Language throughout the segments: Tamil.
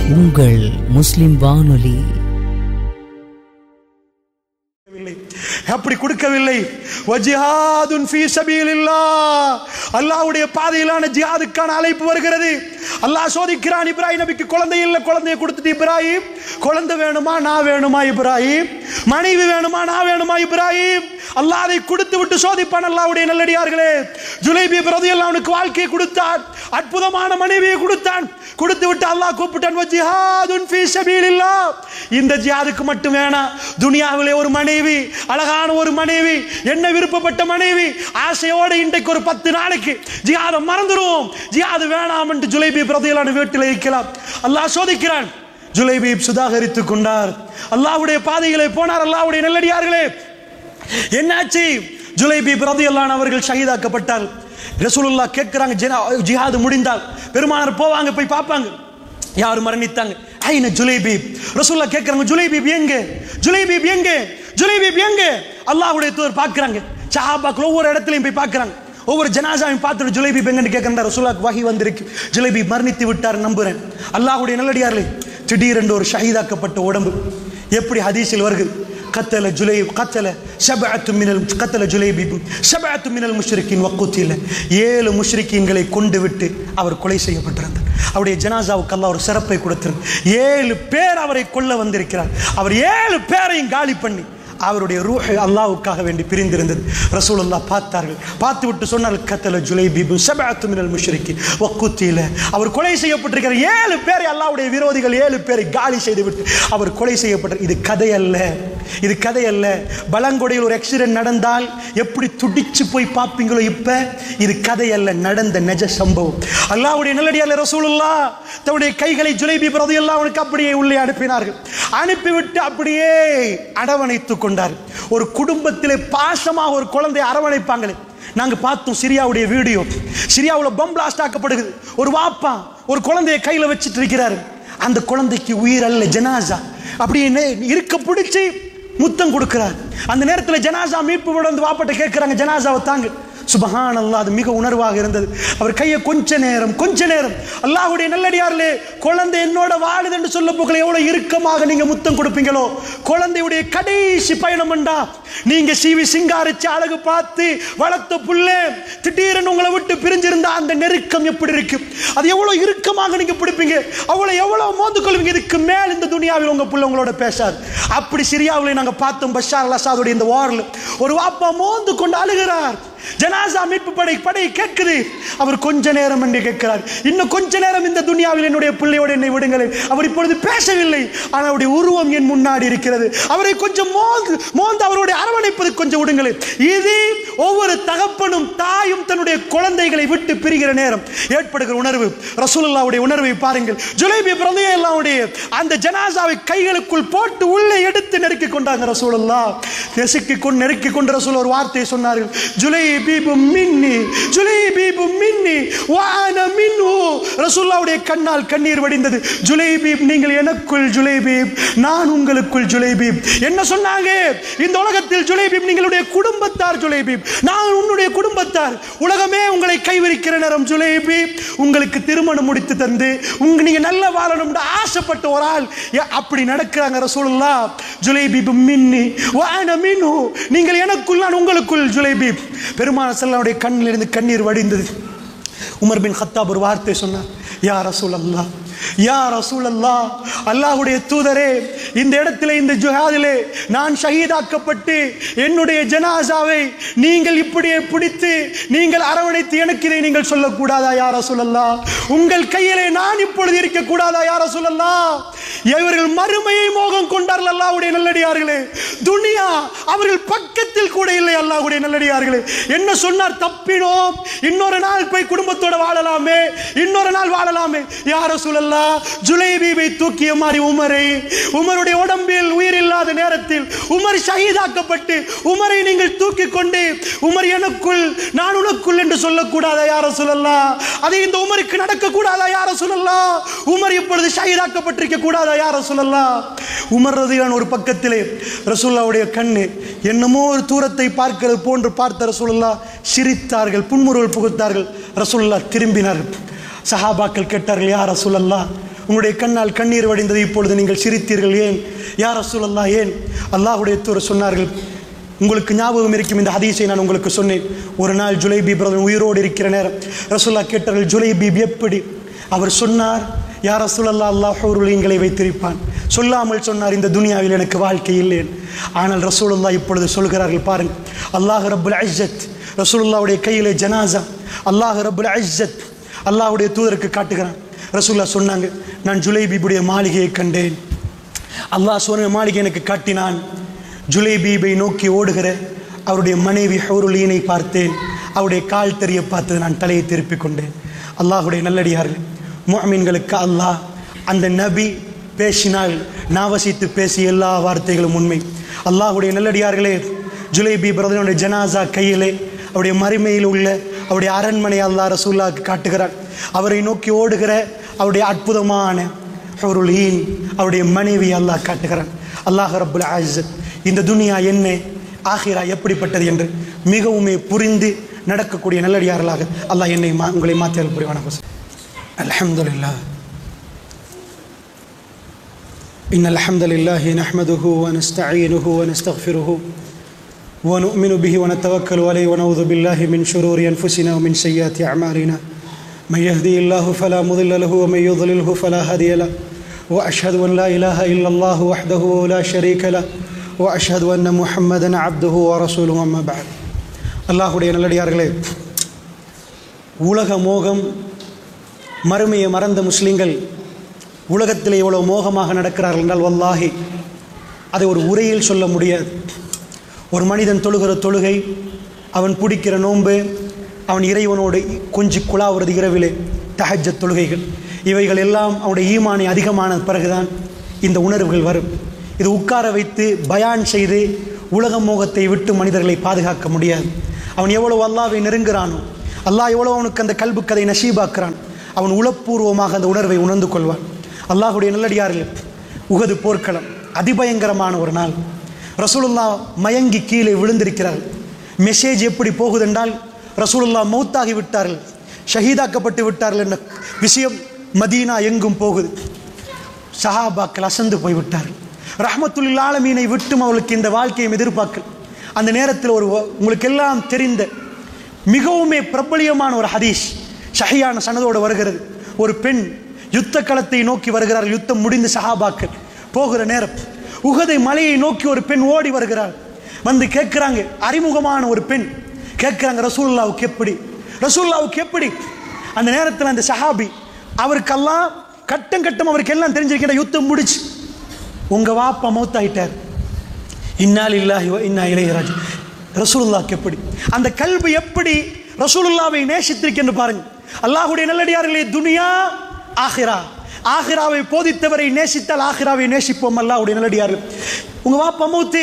உங்கள் முஸ்லிம் வானொலி கொடுக்கவில்லை. அப்படி கொடுக்கவில்லை வஜிஹாதுன் ஃபீ சபீலில்லாஹ் அல்லாஹ்வுடைய பாதையிலான ஜிஹாதுக்கான அழைப்பு வருகிறது அல்லாஹ் சோதிக்கிறான் இப்ராஹிம் நபிக்கு குழந்தை இல்லை குழந்தையை கொடுத்துட்டு இப்ராஹிம் குழந்தை வேணுமா நான் வேணுமா இப்ராஹிம் மனைவி வேணுமா நான் வேணுமா இப்ராஹிம் அல்லாஹ் அதை கொடுத்து விட்டு சோதிப்பான் அல்லாஹ்வுடைய நல்லடியார்களே ஜுலைபி பிரதியெல்லாம் அவனுக்கு வாழ்க்கையை கொடுத்தான் அற்புதமான மனைவியை கொடுத்தான் கொடுத்து விட்டு அல்லாஹ் கூப்பிட்டான் வஜிஹாதுன் ஃபீ சபீலில்லாஹ் இந்த ஜிஹாதுக்கு மட்டும் வேணாம் துனியாவிலே ஒரு மனைவி அழகான ஒரு மனைவி என்ன விருப்பப்பட்ட மனைவி ஆசையோடு இன்றைக்கு ஒரு பத்து நாளைக்கு ஜிஹாதை மறந்துடுவோம் ஜிஹாது வேணாம் என்று ஜுலைபி பிரதியலான வீட்டில் இருக்கலாம் அல்லாஹ் சோதிக்கிறான் ஜுலைபீப் சுதாகரித்துக் கொண்டார் அல்லாஹ்வுடைய பாதைகளை போனார் அல்லாஹ்வுடைய நல்லடியார்களே என்னாச்சு ஜுலைபீப் ரதியல்லான் அவர்கள் ஷஹீதாக்கப்பட்டார் ரசூலுல்லாஹ் கேட்கிறாங்க ஜினா- ஜிஹாது முடிந்தால் பெருமானார் போவாங்க போய் பார்ப்பாங்க யார் மரணித்தாங்க ஐன ஜுலைபீப் ரசூலுல்லாஹ் கேட்கறாங்க ஜுலைபீப் எங்க ஜுலைபீப் எங்க ஜுலைபீப் எங்க அல்லாஹ்வுடைய தூதர் பார்க்கறாங்க சஹாபாக்கள் ஒவ்வொரு இடத்துலையும் போய் பார்க்கறாங்க ஒவ்வொரு ஜனாசாவையும் பார்த்துட்டு ஜுலைபீப் எங்கன்னு கேட்கறா ரசூலுல்லாஹ் வஹி வந்திருக்கு ஜுலைபீப் மரணித்து விட்டார் நம்புறேன் அல்லாஹ்வுடைய நல்லடியார்களே திடீரென்று ஒரு ஷஹீதாக்கப்பட்ட உடம்பு எப்படி ஹதீஸில் வருகிறது قتل جليب قتل سبعة من الم... قتل جليب سبعة من المشركين وقتل ஏழு முஷ்ரிக்கீன்களை கொண்டு விட்டு அவர் கொலை செய்யப்பட்டிருந்தார் அவருடைய ஜனாசாவுக்கு அல்லாஹ் ஒரு சிறப்பை கொடுத்திருந்தார் ஏழு பேர் அவரை கொல்ல வந்திருக்கிறார் அவர் ஏழு பேரையும் காலி பண்ணி அவருடைய ரூஹ் அல்லாஹ்வுக்காக வேண்டி பிரிந்திருந்தது ரசூலுல்லாஹ் பார்த்தார்கள் பார்த்து விட்டு சொன்னார்கள் கத்தல ஜுலைபீபு சபஅத்து மினல் முஷ்ரிக்கி வக்குத்தில அவர் கொலை செய்யப்பட்டிருக்கிற ஏழு பேரை அல்லாஹ்வுடைய விரோதிகள் ஏழு பேரை காலி செய்து விட்டு அவர் கொலை செய்யப்பட்ட இது கதை அல்ல இது கதை அல்ல பலங்கொடையில் ஒரு ஆக்சிடென்ட் நடந்தால் எப்படி துடிச்சு போய் பார்ப்பீங்களோ இப்ப இது கதை அல்ல நடந்த நிஜ சம்பவம் அல்லாஹ்வுடைய நல்லடியால ரசூலுல்லாஹ் தன்னுடைய கைகளை ஜுலைபி பிரதியெல்லாம் அவனுக்கு அப்படியே உள்ளே அனுப்பினார்கள் அனுப்பிவிட்டு அப்படியே அரவணைத்துக் கொண்டார் ஒரு குடும்பத்திலே பாசமாக ஒரு குழந்தையை அரவணைப்பாங்களே நாங்க பார்த்தோம் சிரியாவுடைய வீடியோ சிரியாவில் பம் பிளாஸ்ட் ஆக்கப்படுகிறது ஒரு வாப்பா ஒரு குழந்தையை கையில வச்சிட்டு இருக்கிறாரு அந்த குழந்தைக்கு உயிர் அல்ல ஜனாசா அப்படியே நே- இருக்க பிடிச்சி முத்தம் கொடுக்கிறார் அந்த நேரத்தில் ஜனாசா மீட்பு வந்து வாப்பட்ட கேட்கிறாங்க ஜனாசாவை தாங்க சுபஹான் அல்லாஹ் அது மிக உணர்வாக இருந்தது அவர் கையை கொஞ்ச நேரம் கொஞ்ச நேரம் அல்லாஹ்வுடைய நல்லடியார்களே குழந்தை என்னோட வாழுது என்று சொல்ல போகல எவ்வளவு இறுக்கமாக நீங்க முத்தம் கொடுப்பீங்களோ குழந்தையுடைய கடைசி பயணம் என்றா நீங்க சீவி சிங்காரிச்சு அழகு பார்த்து வளர்த்த புள்ளே திடீரென்னு உங்களை விட்டு பிரிஞ்சிருந்தா அந்த நெருக்கம் எப்படி இருக்கு அது எவ்வளவு இறுக்கமாக நீங்க பிடிப்பீங்க அவ்வளவு எவ்வளவு மோந்து கொள்வீங்க இதுக்கு மேல் இந்த துனியாவில் உங்க புள்ள உங்களோட பேசாது அப்படி சிரியாவில் நாங்க பார்த்தோம் பஷார் அல் அசாதுடைய இந்த வாரில் ஒரு வாப்பா மோந்து கொண்டு அழுகிறார் ஜனாசா மீட்பு படை படை கேட்குது அவர் கொஞ்ச நேரம் என்று கேட்கிறார் இன்னும் கொஞ்ச நேரம் இந்த துனியாவில் என்னுடைய பிள்ளையோடு என்னை விடுங்களேன் அவர் இப்பொழுது பேசவில்லை ஆனால் அவருடைய உருவம் என் முன்னாடி இருக்கிறது அவரை கொஞ்சம் மோந்து மோந்து அவருடைய அரவணைப்பது கொஞ்சம் விடுங்களேன் இது ஒவ்வொரு தகப்பனும் தாயும் தன்னுடைய குழந்தைகளை விட்டு பிரிகிற நேரம் ஏற்படுகிற உணர்வு ரசூலுல்லாவுடைய உணர்வை பாருங்கள் ஜுலைபி பிரதையல்லாவுடைய அந்த ஜனாசாவை கைகளுக்குள் போட்டு உள்ளே எடுத்து நெருக்கி கொண்டாங்க ரசூலுல்லா நெசுக்கி கொண்டு நெருக்கி கொண்டு ரசூல் ஒரு வார்த்தையை சொன்னார்கள் ஜுலைபீபு மின்னி ஜுலைபீபு மின்னி வான மின்னு ரசூலுல்லாவுடைய கண்ணால் கண்ணீர் வடிந்தது ஜுலைபீப் நீங்கள் எனக்குள் ஜுலைபீப் நான் உங்களுக்குள் ஜுலைபீப் என்ன சொன்னாங்க இந்த உலகத்தில் ஜுலைபீப் நீங்களுடைய குடும்பத்தார் ஜுலைபீப் நான் உன்னுடைய குடும்பத்தார் உலகமே உங்களை கைவிரிக்கிற நேரம் ஜுலைபீப் உங்களுக்கு திருமணம் முடித்து தந்து உங்க நீங்க நல்ல வாழணும்னு ஆசைப்பட்ட ஒரு ஆள் ஏ- அப்படி நடக்கிறாங்க ரசூலுல்லா ஜுலைபீப் மின்னி வான மின்னு நீங்கள் எனக்குள் நான் உங்களுக்குள் ஜுலைபீப் பெருமான செல்லனுடைய கண்ணில் இருந்து கண்ணீர் வடிந்தது உமர் பின் கத்தாப் ஒரு வார்த்தை சொன்னார் யா ரசூல் அல்லாஹ் யா ரசூல் அல்லாஹ் அல்லாஹ்வுடைய தூதரே இந்த இடத்துல இந்த ஜுஹாதிலே நான் ஷஹீதாக்கப்பட்டு என்னுடைய ஜனாசாவை நீங்கள் இப்படியே பிடித்து நீங்கள் அரவணைத்து எனக்கு இதை நீங்கள் சொல்லக்கூடாதா யா ரசூல் அல்லாஹ் உங்கள் கையிலே நான் இப்பொழுது இருக்கக்கூடாதா யா ரசூல் அல்லாஹ் இவர்கள் மறுமையை மோகம் கொண்டார்கள் அல்லாஹ்வுடைய நல்லடியார்களே துனியா அவர்கள் பக்கத்தில் கூட இல்லை அல்லாஹ்வுடைய நல்லடியார்களே என்ன சொன்னார் தப்பினோம் இன்னொரு நாள் போய் குடும்பத்தோட வாழலாமே இன்னொரு நாள் வாழலாமே யார சொல்லல்லா ஜுலைபீபை தூக்கிய மாதிரி உமரை உமருடைய உடம்பில் உயிர் இல்லாத நேரத்தில் உமர் ஷஹீதாக்கப்பட்டு உமரை நீங்கள் தூக்கி கொண்டு உமர் எனக்குள் நான் உனக்குள் என்று சொல்லக்கூடாதா யார சொல்லல்லா அது இந்த உமருக்கு நடக்க கூடாதா யார சொல்லல்லா உமர் இப்பொழுது ஷஹீதாக்கப்பட்டிருக்க கூடாதா யார சொல்லல்லா உமர் ரதியான் ஒரு பக்கத்திலே ரசூல்லாவுடைய கண்ணு என்னமோ ஒரு தூரத்தை பார்க்கிறது போன்று பார்த்த ரசூலுல்லா சிரித்தார்கள் புன்முறுவல் புகுத்தார்கள் ரசூலுல்லா திரும்பினார்கள் சஹாபாக்கள் கேட்டார்கள் யார் ரசூலல்லா உங்களுடைய கண்ணால் கண்ணீர் வடிந்தது இப்பொழுது நீங்கள் சிரித்தீர்கள் ஏன் யார் ரசூலல்லா ஏன் அல்லாஹுடைய தூர் சொன்னார்கள் உங்களுக்கு ஞாபகம் இருக்கும் இந்த ஹதீஸை நான் உங்களுக்கு சொன்னேன் ஒரு நாள் ஜுலைபி பிரதர் உயிரோடு இருக்கிற நேரம் ரசூல்லா கேட்டார்கள் ஜுலைபீப் எப்படி அவர் சொன்னார் யார் ரசூலல்லா அல்லாஹூருலிங்களை வைத்திருப்பான் சொல்லாமல் சொன்னார் இந்த துனியாவில் எனக்கு வாழ்க்கை இல்லேன் ஆனால் ரசூலுல்லா இப்பொழுது சொல்கிறார்கள் பாருங்கள் அல்லாஹ் ரபுல் ஐஜத் ரசூலுல்லாவுடைய கையிலே ஜனாசா அல்லாஹ் ரபுல் ஐஜத் அல்லாஹ்வுடைய தூதருக்கு காட்டுகிறான் ரசூல்லா சொன்னாங்க நான் ஜுலைபீபுடைய மாளிகையை கண்டேன் அல்லாஹ் சொன்ன மாளிகை எனக்கு காட்டினான் ஜுலைபீபை நோக்கி ஓடுகிற அவருடைய மனைவி ஹவுருலீனை பார்த்தேன் அவருடைய கால் தெரிய பார்த்து நான் தலையை திருப்பிக் கொண்டேன் அல்லாஹுடைய நல்லடியார்கள் முஅமீன்களுக்கு அல்லாஹ் அந்த நபி பேசினால் நாவசித்து பேசிய எல்லா வார்த்தைகளும் உண்மை அல்லாஹுடைய நல்லடியார்களே ஜுலைபி பிரதனுடைய ஜனாசா கையிலே அவருடைய மறுமையில் உள்ள அவருடைய அரண்மனை அல்லாஹ் ரசூல்லாவுக்கு காட்டுகிறார் அவரை நோக்கி ஓடுகிற அவருடைய அற்புதமான ஹுருலீன் அவருடைய மனைவி அல்லாஹ் காட்டுகிறான் அல்லாஹ் ரப்புல் ஆஸத் இந்த துனியா என்ன ஆகிரா எப்படிப்பட்டது என்று மிகவுமே புரிந்து நடக்கக்கூடிய நல்லடியார்களாக அல்லாஹ் என்னை மா உங்களை மாற்றியல் புரிவான அல்ஹம்துலில்லாஹ் إن الحمد لله نحمده ونستعينه ونستغفره ونؤمن به ونتوكل عليه ونعوذ بالله من شرور أنفسنا ومن سيئات أعمالنا من يهدي الله فلا مضل له ومن يضلله فلا هادي له وأشهد أن لا إله إلا الله وحده لا شريك له وأشهد أن محمدا عبده ورسوله أما بعد அல்லாஹுடைய நல்லடியார்களே உலக மோகம் மறுமையை மறந்த முஸ்லீம்கள் உலகத்தில் எவ்வளோ மோகமாக நடக்கிறார்கள் என்றால் வல்லாஹி அதை ஒரு உரையில் சொல்ல முடியாது ஒரு மனிதன் தொழுகிற தொழுகை அவன் பிடிக்கிற நோன்பு அவன் இறைவனோடு கொஞ்சி குழாவுறது இரவிலே தஹஜ தொழுகைகள் இவைகள் எல்லாம் அவனுடைய ஈமானை அதிகமான பிறகுதான் இந்த உணர்வுகள் வரும் இது உட்கார வைத்து பயான் செய்து உலக மோகத்தை விட்டு மனிதர்களை பாதுகாக்க முடியாது அவன் எவ்வளோ அல்லாவை நெருங்குறானோ அல்லாஹ் எவ்வளோ அவனுக்கு அந்த கல்பு கதை நசீபாக்குறான் அவன் உளப்பூர்வமாக அந்த உணர்வை உணர்ந்து கொள்வான் அல்லாஹுடைய நல்லடியார்கள் உகது போர்க்களம் அதிபயங்கரமான ஒரு நாள் ரசூலுல்லா மயங்கி கீழே விழுந்திருக்கிறார்கள் மெசேஜ் எப்படி போகுதென்றால் ரசூலுல்லா மௌத்தாகி விட்டார்கள் ஷஹீதாக்கப்பட்டு விட்டார்கள் என்ற விஷயம் மதீனா எங்கும் போகுது சஹாபாக்கள் அசந்து போய்விட்டார்கள் ரஹமத்துல் ஆலமீனை விட்டும் அவளுக்கு இந்த வாழ்க்கையை எதிர்பார்க்கல் அந்த நேரத்தில் ஒரு உங்களுக்கு எல்லாம் தெரிந்த மிகவுமே பிரபலியமான ஒரு ஹதீஸ் ஷஹியான சனதோடு வருகிறது ஒரு பெண் யுத்த களத்தை நோக்கி வருகிறார்கள் யுத்தம் முடிந்து சஹாபாக்கள் போகிற நேரம் உகதை மலையை நோக்கி ஒரு பெண் ஓடி வருகிறாள் வந்து கேட்குறாங்க அறிமுகமான ஒரு பெண் கேட்குறாங்க ரசூல்லாவுக்கு எப்படி ரசூல்லாவுக்கு எப்படி அந்த நேரத்தில் அந்த சஹாபி அவருக்கெல்லாம் கட்டம் கட்டம் அவருக்கு எல்லாம் தெரிஞ்சிருக்கிற யுத்தம் முடிச்சு உங்க வாப்பா மௌத்தாயிட்டார் இன்னால் இல்லாஹி இன்னா இளையராஜ் ரசூலுல்லாக்கு எப்படி அந்த கல்வி எப்படி ரசூலுல்லாவை நேசித்திருக்கின்ற பாருங்க அல்லாஹுடைய நல்லடியார்களே துனியா ஆஹிரா ஆஹிராவை போதித்தவரை நேசித்தால் ஆஹிராவை நேசிப்போம் அல்லாஹுடைய நல்லடியார்கள் உங்க வாப்பா மௌத்து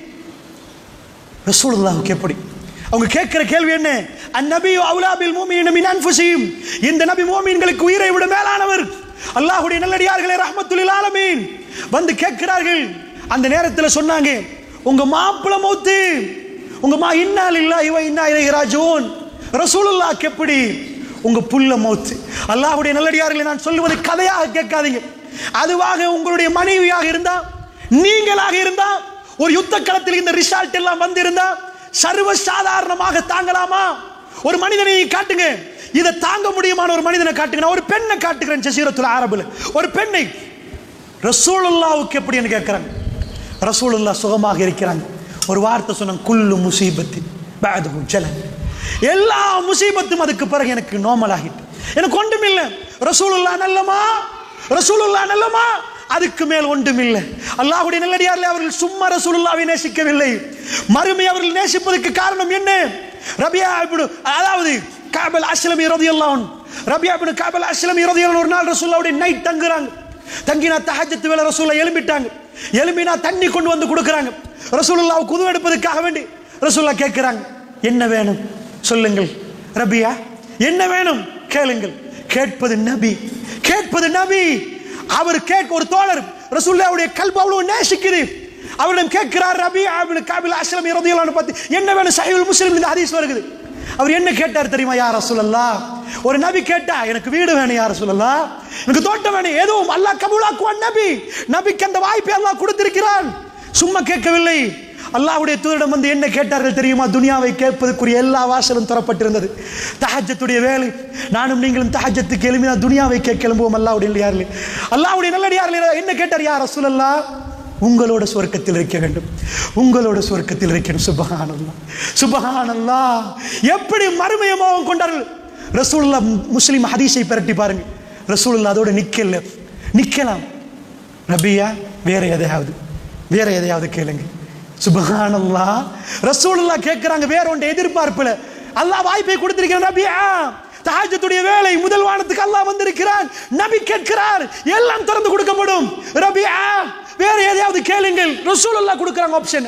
ரசூலுல்லாவுக்கு எப்படி அவங்க கேட்கிற கேள்வி என்ன அந்நபி அவுலாபில் மூமியின் மின் அன்ஃபுசியும் இந்த நபி மூமின்களுக்கு உயிரை விட மேலானவர் அல்லாஹுடைய நல்லடியார்களே ரஹ்மத்துலில் ஆலமீன் வந்து கேட்கிறார்கள் அந்த நேரத்தில் சொன்னாங்க உங்க மாப்பிள மௌத்து உங்க மா இன்னால் இல்லா இவ இன்னா இலை ராஜோன் ரசூலுல்லாக்கு எப்படி உங்க புல்ல மௌத்து அல்லாஹுடைய நல்லடியார்களை நான் சொல்லுவது கதையாக கேட்காதீங்க அதுவாக உங்களுடைய மனைவியாக இருந்தா நீங்களாக இருந்தா ஒரு யுத்த களத்தில் இந்த ரிசால்ட் எல்லாம் வந்திருந்தா சர்வ சாதாரணமாக தாங்கலாமா ஒரு மனிதனை காட்டுங்க இதை தாங்க முடியுமான ஒரு மனிதனை காட்டுங்க நான் ஒரு பெண்ணை காட்டுகிறேன் ஜசீரத்துல ஆரம்பில் ஒரு பெண்ணை ரசூலுல்லாவுக்கு எப்படின்னு கேட்குறாங்க ரசூலுல்லா சுகமாக இருக்கிறாங்க ஒரு வார்த்தை சொன்னாங்க குல்லு முசீபத்தி பாதுகும் ஜலன் எல்லா முசீபத்தும் அதுக்கு பிறகு எனக்கு நார்மல் ஆகிட்டு எனக்கு ஒன்றும் இல்லை ரசூலுல்லா நல்லமா ரசூலுல்லா நல்லமா அதுக்கு மேல் ஒன்றும் இல்லை அல்லாஹுடைய நல்லடியாரில் அவர்கள் சும்மா ரசூலுல்லாவை நேசிக்கவில்லை மறுமை அவர்கள் நேசிப்பதற்கு காரணம் என்ன ரபியா இப்படி அதாவது காபல் அஸ்லமி ரதியல்லான் ரபியா இப்படி காபல் அஸ்லமி ரதியல்லான் ஒரு நாள் ரசூல்லாவுடைய நைட் தங்குறாங்க தங்கினா தஹஜத்து வேலை ரசூல்லா எழும்பிட்டாங்க எழும்பினா தண்ணி கொண்டு வந்து கொடுக்குறாங்க ரசூலுல்லாவுக்கு உதவு எடுப்பதற்காக வேண்டி ரசூல்லா கேட்குறாங்க என்ன வேணும் சொல்லுங்கள் ரபியா என்ன வேணும் கேளுங்கள் கேட்பது நபி கேட்பது நபி அவர் கேட்க ஒரு தோழர் ரசூல்லாவுடைய கல்பு அவ்வளவு நேசிக்குது அவரிடம் கேட்கிறார் ரபி ஆபின் காபில் அஸ்லம் ரதியல்லான்னு பார்த்து என்ன வேணும் சஹீல் முஸ்லிம் இந்த ஹதீஸ் வருகிறது அவர் என்ன கேட்டார் தெரியுமா யார் ரசூலல்லா ஒரு நபி கேட்டா எனக்கு வீடு வேணும் யார சொல்லலாம் எனக்கு தோட்டம் வேணும் எதுவும் அல்லாஹ் கபூலாக்குவான் நபி நபிக்கு அந்த வாய்ப்பை அல்லாஹ் கொடுத்திருக்கிறான் சும்மா கேட்கவில்லை அல்லாஹ்வுடைய தூதரிடம் வந்து என்ன கேட்டார்கள் தெரியுமா துனியாவை கேட்பதற்குரிய எல்லா வாசலும் தரப்பட்டிருந்தது தஹஜத்துடைய வேலை நானும் நீங்களும் தஹஜத்துக்கு எழுப்பினா துனியாவை கேட்க எழும்புவோம் அல்லாஹ்வுடைய இல்லையார்களே அல்லாஹ்வுடைய நல்லடியார்களே என்ன கேட்டார் யார் ரசூலல்லா உங்களோட சுவர்க்கத்தில் இருக்க வேண்டும் உங்களோட சுவர்க்கத்தில் இருக்கணும் சுபஹானல்லா சுபஹானல்லா எப்படி மறுமயமாகவும் கொண்டார்கள் ரசூலுல்லா முஸ்லிம் ஹதீஸை பிரட்டி பாருங்க ரசூலுல்லா அதோட நிக்கல நிக்கலாம் ரபியா வேற எதையாவது வேற எதையாவது கேளுங்க சுபஹானல்லா ரசூலுல்லா கேட்கிறாங்க வேற ஒன்றை எதிர்பார்ப்புல அல்லாஹ் வாய்ப்பை கொடுத்திருக்கிறான் நபியா தஹஜ்ஜுடைய வேலை முதல் வானத்துக்கு அல்லாஹ் வந்திருக்கிறான் நபி கேட்கிறார் எல்லாம் திறந்து கொடுக்கப்படும் ரபியா வேற எதையாவது கேளுங்கள் ரசூலுல்லாஹ் கொடுக்குறாங்க ஆப்ஷன்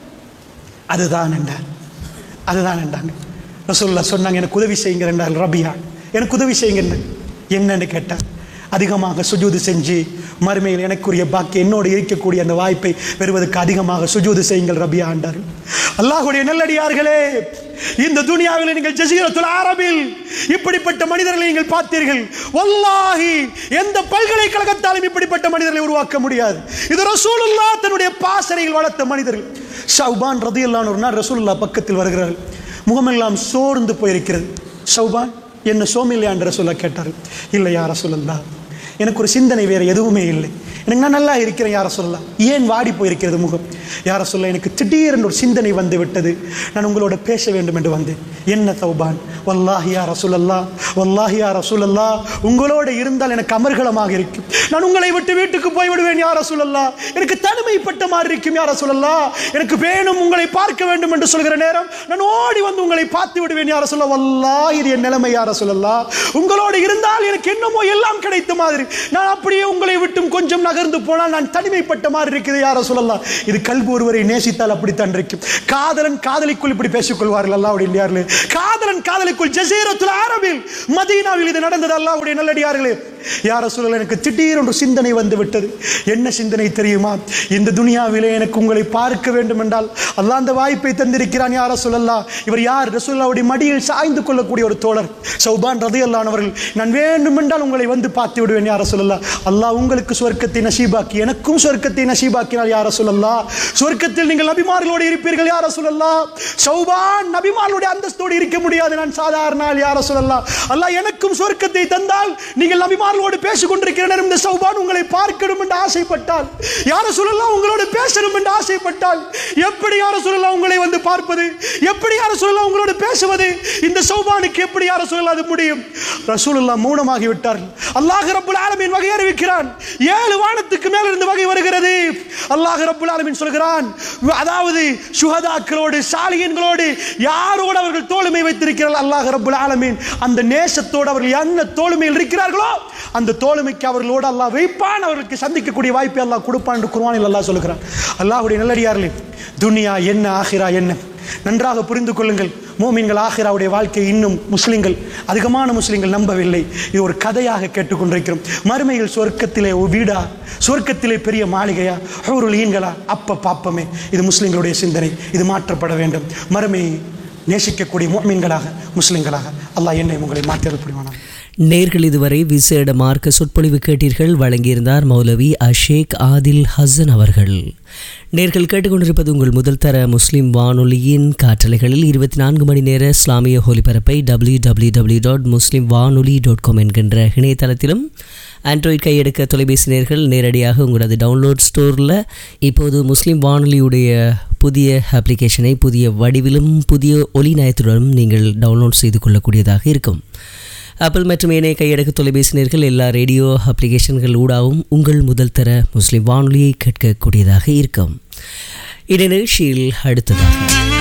அதுதான் என்றார் அதுதான் என்றாங்க ரசூலுல்லாஹ் சொன்னாங்க எனக்கு உதவி செய்யுங்க என்றார் ரபியா எனக்கு உதவி செய்யுங்க என்னன்னு கேட்டார் அதிகமாக சுஜூது செஞ்சு மறுமையில் எனக்குரிய பாக்கி என்னோடு இருக்கக்கூடிய அந்த வாய்ப்பை பெறுவதற்கு அதிகமாக சுஜூது செய்யுங்கள் ரபியா என்றார்கள் அல்லாஹுடைய நல்லடியார்களே இந்த துனியாவில் நீங்கள் ஜசீரத்துல் அரபில் இப்படிப்பட்ட மனிதர்களை நீங்கள் பார்த்தீர்கள் வல்லாஹி எந்த பல்கலைக்கழகத்தாலும் இப்படிப்பட்ட மனிதர்களை உருவாக்க முடியாது இது ரசூலுல்லா தன்னுடைய பாசறையில் வளர்த்த மனிதர்கள் ஷவுபான் ரதியல்லான் ஒரு நாள் ரசூலுல்லா பக்கத்தில் வருகிறார்கள் முகமெல்லாம் சோர்ந்து போயிருக்கிறது ஷவுபான் என்ன சோமில்லையா என்று சொல்ல கேட்டார்கள் இல்லை யார சொல்லல்லா எனக்கு ஒரு சிந்தனை வேறு எதுவுமே இல்லை எனக்கு நான் நல்லா இருக்கிறேன் யார சொல்லலாம் ஏன் வாடி போயிருக்கிறது முகம் யார சொல்ல எனக்கு திடீரென்று ஒரு சிந்தனை வந்து விட்டது நான் உங்களோட பேச வேண்டும் என்று வந்தேன் என்ன தௌபான் வல்லாஹி யார சொல்லல்லா வல்லாஹி யார சொல்லல்லா உங்களோட இருந்தால் எனக்கு அமர்கலமாக இருக்கும் நான் உங்களை விட்டு வீட்டுக்கு போய் விடுவேன் யார சொல்லல்லா எனக்கு தனிமைப்பட்ட மாதிரி இருக்கும் யார சொல்லல்லா எனக்கு வேணும் உங்களை பார்க்க வேண்டும் என்று சொல்கிற நேரம் நான் ஓடி வந்து உங்களை பார்த்து விடுவேன் யார சொல்ல வல்லா இது என் நிலைமை யார சொல்லல்லா உங்களோடு இருந்தால் எனக்கு என்னமோ எல்லாம் கிடைத்த மாதிரி நான் அப்படியே உங்களை விட்டும் கொஞ்சம் நகர்ந்து போனால் நான் தனிமைப்பட்ட மாதிரி இருக்குது யார சொல்லலாம் இது கல்வி ஒருவரை நேசித்தால் அப்படித்தான் இருக்கும் காதலன் காதலிக்குள் இப்படி பேசிக்கொள்வார்கள் அல்லாவுடைய இல்லையார்களே காதலன் காதலிக்குள் ஜசீரத்துல் அரபில் மதீனாவில் இது நடந்தது அல்லாவுடைய நல்லடியார்களே யார சொல்லல எனக்கு திடீரென்று சிந்தனை வந்து விட்டது என்ன சிந்தனை தெரியுமா இந்த துனியாவிலே எனக்கு உங்களை பார்க்க வேண்டும் என்றால் அல்லாஹ் அந்த வாய்ப்பை தந்திருக்கிறான் யார சொல்லலாம் இவர் யார் ரசூல்லாவுடைய மடியில் சாய்ந்து கொள்ளக்கூடிய ஒரு தோழர் சௌபான் ரதி அல்லானவர்கள் நான் வேண்டும் என்றால் உங்களை வந்து பார்த்து விடுவேன் யார சொல்லலாம் அல்லாஹ் உங்களுக்கு சொர்க்கத்தை நசீபாக்கி எனக்கும் சொர்க்கத்தை நசீபாக்கினால் யார சொல்லலாம் சொர்க்கத்தில் நீங்கள் நபிமார்களோடு இருப்பீர்கள் யார சொல்லலாம் சௌபான் நபிமார்களுடைய அந்தஸ்தோடு இருக்க முடியாது நான் சாதாரண ஆள் யார சொல்லலாம் அல்லாஹ் எனக்கும் சொர்க்கத்தை தந்தால் நீங்கள் நபிமார்களோடு பேசிக் கொண்டிருக்கிற நேரம் இந்த சௌபான் உங்களை பார்க்கணும் என்று ஆசைப்பட்டால் யார சொல்லலாம் உங்களோடு பேசணும் என்று ஆசைப்பட்டால் எப்படி யார சொல்லலாம் உங்களை வந்து பார்ப்பது எப்படி யார சொல்லலாம் உங்களோடு பேசுவது இந்த சௌபானுக்கு எப்படி யார சொல்லலாம் அது முடியும் ரசூலுல்லா மௌனமாகி விட்டார்கள் அல்லாஹ் ரப்புல் ஆலமீன் வகை அறிவிக்கிறான் ஏழு வானத்துக்கு மேல இருந்து வகை வருகிறது அல்லாஹ் ரப்புல் ஆலமீன் சொல்கிறான் அதாவது சுஹதாக்களோடு சாலியன்களோடு யாரோடு அவர்கள் தோளுமை வைத்திருக்கிறார்கள் அல்லாஹ் ரப்புல் ஆலமீன் அந்த நேசத்தோடு அவர்கள் என்ன தோளுமையில் இருக்கிறார்களோ அந்த தோளுமைக்கு அவர்களோடு அல்லாஹ் வைப்பான் அவர்களுக்கு சந்திக்கக்கூடிய வாய்ப்பை அல்லாஹ் கொடுப்பான் என்று குர்ஆனில் அல்லாஹ் சொல்கிறான் அல்லாஹ்வுடைய நல்லடியார்களே துனியா என்ன ஆகிரா என்ன நன்றாக புரிந்து கொள்ளுங்கள் மோமீன்கள் ஆஹிராவுடைய வாழ்க்கை இன்னும் முஸ்லிம்கள் அதிகமான முஸ்லிம்கள் நம்பவில்லை இது ஒரு கதையாக கேட்டுக்கொண்டிருக்கிறோம் மறுமையில் சொர்க்கத்திலே ஒரு வீடா சொர்க்கத்திலே பெரிய மாளிகையா ஹூருல் ஈன்களா அப்ப பாப்பமே இது முஸ்லிம்களுடைய சிந்தனை இது மாற்றப்பட வேண்டும் மறுமையை நேசிக்கக்கூடிய மோமீன்களாக முஸ்லிம்களாக அல்லாஹ் என்னை உங்களை மாற்றியது புரிவானா நேர்கள் இதுவரை விசேட மார்க்க சொற்பொழிவு கேட்டீர்கள் வழங்கியிருந்தார் மௌலவி அஷேக் ஆதில் ஹசன் அவர்கள் நேர்கள் கேட்டுக்கொண்டிருப்பது உங்கள் முதல் தர முஸ்லிம் வானொலியின் காற்றலைகளில் இருபத்தி நான்கு மணி நேர இஸ்லாமிய ஒலிபரப்பை டபிள்யூ டபிள்யூ டபிள்யூ டாட் முஸ்லிம் வானொலி டாட் காம் என்கின்ற இணையதளத்திலும் ஆண்ட்ராய்ட் கையெடுக்க தொலைபேசி நேர்கள் நேரடியாக உங்களது டவுன்லோட் ஸ்டோரில் இப்போது முஸ்லிம் வானொலியுடைய புதிய அப்ளிகேஷனை புதிய வடிவிலும் புதிய ஒலி நயத்துடனும் நீங்கள் டவுன்லோட் செய்து கொள்ளக்கூடியதாக இருக்கும் ஆப்பிள் மற்றும் ஏனைய கையடக்க தொலைபேசி நேர்கள் எல்லா ரேடியோ அப்ளிகேஷன்கள் ஊடாகவும் உங்கள் முதல் தர முஸ்லிம் வானொலியை கேட்கக்கூடியதாக இருக்கும் இந்நிகழ்ச்சியில் அடுத்ததாக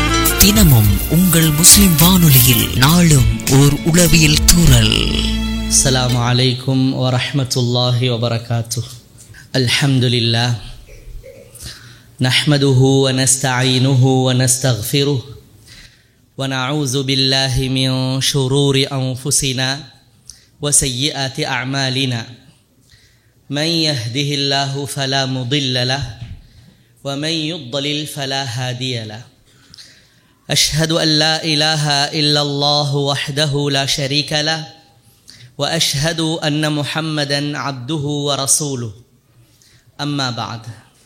தினமும் உங்கள் முஸ்லிம் வானொலியில் நாளும் ஓர் உளவியல் தூரல் السلام عليكم ورحمة الله وبركاته الحمد لله نحمده ونستعينه ونستغفره ونعوذ بالله من شرور أنفسنا وسيئات أعمالنا من يهده الله فلا مضل له ومن يضلل فلا هادي له أشهد أن لا إله إلا الله وحده لا شريك له واشهد ان محمدا عبده ورسوله اما بعد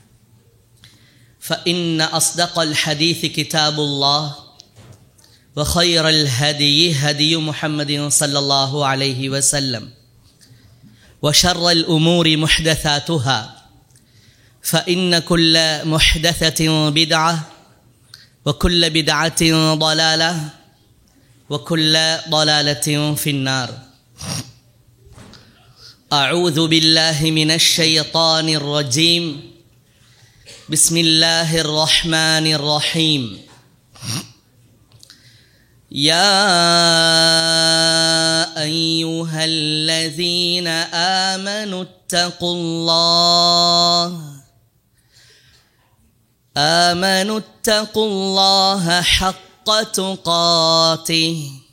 فان اصدق الحديث كتاب الله وخير الهدي هدي محمد صلى الله عليه وسلم وشر الامور محدثاتها فان كل محدثه بدعه وكل بدعه ضلاله وكل ضلاله في النار اعوذ بالله من الشيطان الرجيم بسم الله الرحمن الرحيم يا ايها الذين امنوا اتقوا الله امنوا اتقوا الله حق تقاته